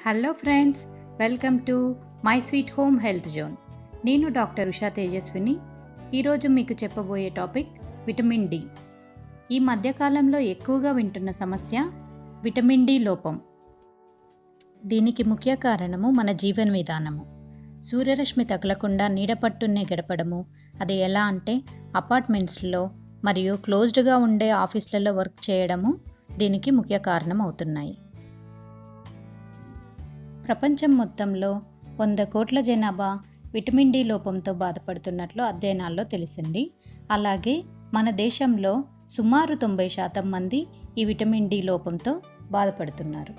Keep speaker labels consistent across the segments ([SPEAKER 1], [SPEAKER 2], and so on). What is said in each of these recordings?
[SPEAKER 1] hello friends welcome to my sweet home health zone నేను doctor Usha Tejaswini ఈరోజు మీకు చెప్పబోయే టాపిక్ విటమిన్ డి ఈ మధ్యకాలంలో ఎక్కువగా వింటున్న సమస్య విటమిన్ డి లోపం దీనికి ముఖ్య కారణము మన జీవన విధానము సూర్యరశ్మి తగలకుండా నీడపట్టునే గడపడము అది ఎలా అంటే అపార్ట్మెంట్స్లో మరియు క్లోజ్డ్గా ఉండే ఆఫీసులలో వర్క్ చేయడము దీనికి ముఖ్య కారణం అవుతున్నాయి ప్రపంచం మొత్తంలో వంద కోట్ల జనాభా విటమిన్ డి లోపంతో బాధపడుతున్నట్లు అధ్యయనాల్లో తెలిసింది అలాగే మన దేశంలో సుమారు తొంభై శాతం మంది ఈ విటమిన్ డి లోపంతో బాధపడుతున్నారు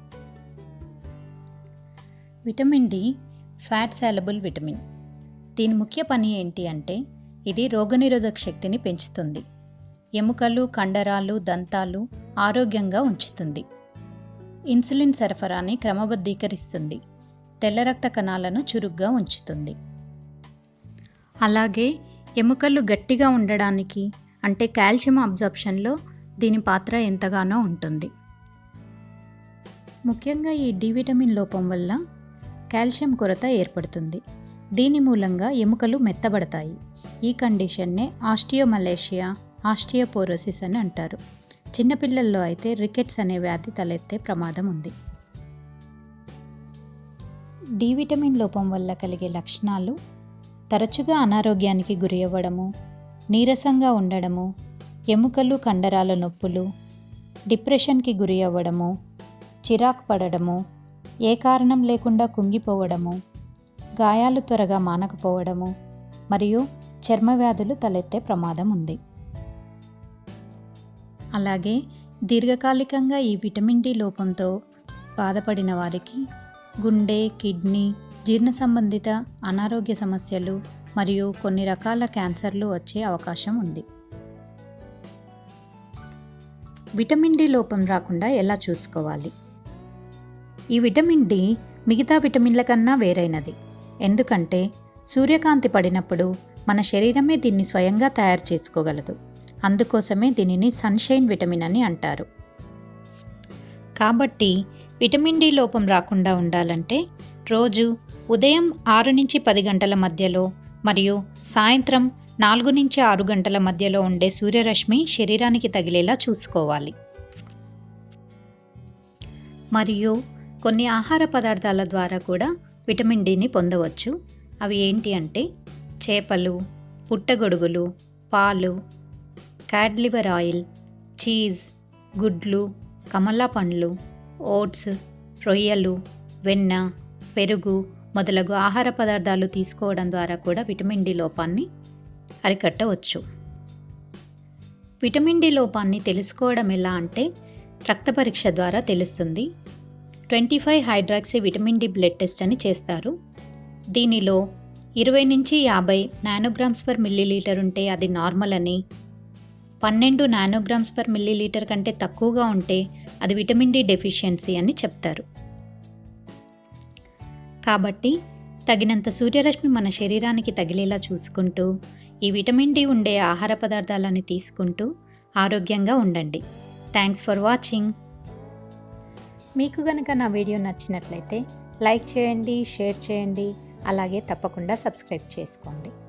[SPEAKER 1] vitamin D fat soluble vitamin దీని ముఖ్య పని ఏంటి అంటే ఇది రోగనిరోధక శక్తిని పెంచుతుంది ఎముకలు కండరాలు దంతాలు ఆరోగ్యంగా ఉంచుతుంది ఇన్సులిన్ సరఫరాని క్రమబద్ధీకరిస్తుంది తెల్ల రక్త కణాలను చురుగ్గా ఉంచుతుంది అలాగే ఎముకలు గట్టిగా ఉండడానికి అంటే కాల్షియం అబ్జర్ప్షన్లో దీని పాత్ర ఎంతగానో ఉంటుంది ముఖ్యంగా ఈ డి విటమిన్ లోపం వల్ల కాల్షియం కొరత ఏర్పడుతుంది దీని మూలంగా ఎముకలు మెత్తబడతాయి ఈ కండిషన్నే ఆస్టియోమలేషియా ఆస్టియోపోరోసిస్ అని అంటారు చిన్నపిల్లల్లో అయితే రికెట్స్ అనే వ్యాధి తలెత్తే ప్రమాదం ఉంది డి విటమిన్ లోపం వల్ల కలిగే లక్షణాలు తరచుగా అనారోగ్యానికి గురి అవ్వడము నీరసంగా ఉండడము ఎముకలు కండరాల నొప్పులు డిప్రెషన్కి గురి అవ్వడము చిరాకు పడడము ఏ కారణం లేకుండా కుంగిపోవడము గాయాలు త్వరగా మానకపోవడము మరియు చర్మ వ్యాధులు తలెత్తే ప్రమాదం ఉంది అలాగే దీర్ఘకాలికంగా ఈ విటమిన్ డి లోపంతో బాధపడిన వారికి గుండె కిడ్నీ జీర్ణ సంబంధిత అనారోగ్య సమస్యలు మరియు కొన్ని రకాల క్యాన్సర్లు వచ్చే అవకాశం ఉంది విటమిన్ డి లోపం రాకుండా ఎలా చూసుకోవాలి ఈ విటమిన్ డి మిగతా విటమిన్ల కన్నా వేరైనది ఎందుకంటే సూర్యకాంతి పడినప్పుడు మన శరీరమే దీన్ని స్వయంగా తయారు చేసుకోగలదు అందుకోసమే దీనిని సన్షైన్ విటమిన్ అని అంటారు కాబట్టి విటమిన్ డి లోపం రాకుండా ఉండాలంటే రోజు ఉదయం ఆరు నుంచి పది గంటల మధ్యలో మరియు సాయంత్రం నాలుగు నుంచి ఆరు గంటల మధ్యలో ఉండే సూర్యరశ్మి శరీరానికి తగిలేలా చూసుకోవాలి మరియు కొన్ని ఆహార పదార్థాల ద్వారా కూడా విటమిన్ డిని పొందవచ్చు అవి ఏంటి అంటే చేపలు పుట్టగొడుగులు పాలు క్యాడ్ లివర్ ఆయిల్ చీజ్ గుడ్లు కమలా పండ్లు ఓట్స్ రొయ్యలు వెన్న పెరుగు మొదలగు ఆహార పదార్థాలు తీసుకోవడం ద్వారా కూడా విటమిన్ డి లోపాన్ని అరికట్టవచ్చు విటమిన్ డి లోపాన్ని తెలుసుకోవడం ఎలా అంటే రక్త పరీక్ష ద్వారా తెలుస్తుంది twenty five hydroxy vitamin D blood test అని చేస్తారు దీనిలో ఇరవై నుంచి యాభై నానోగ్రామ్స్ పర్ మిల్లీలీటర్ ఉంటే అది నార్మల్ అని పన్నెండు నానోగ్రామ్స్ పర్ మిల్లీలీటర్ కంటే తక్కువగా ఉంటే అది విటమిన్ డి డెఫిషియన్సీ అని చెప్తారు కాబట్టి తగినంత సూర్యరశ్మి మన శరీరానికి తగిలేలా చూసుకుంటూ ఈ విటమిన్ డి ఉండే ఆహార పదార్థాలని తీసుకుంటూ ఆరోగ్యంగా ఉండండి థ్యాంక్స్ ఫర్ వాచింగ్ మీకు కనుక నా వీడియో నచ్చినట్లయితే లైక్ చేయండి షేర్ చేయండి అలాగే తప్పకుండా సబ్స్క్రైబ్ చేసుకోండి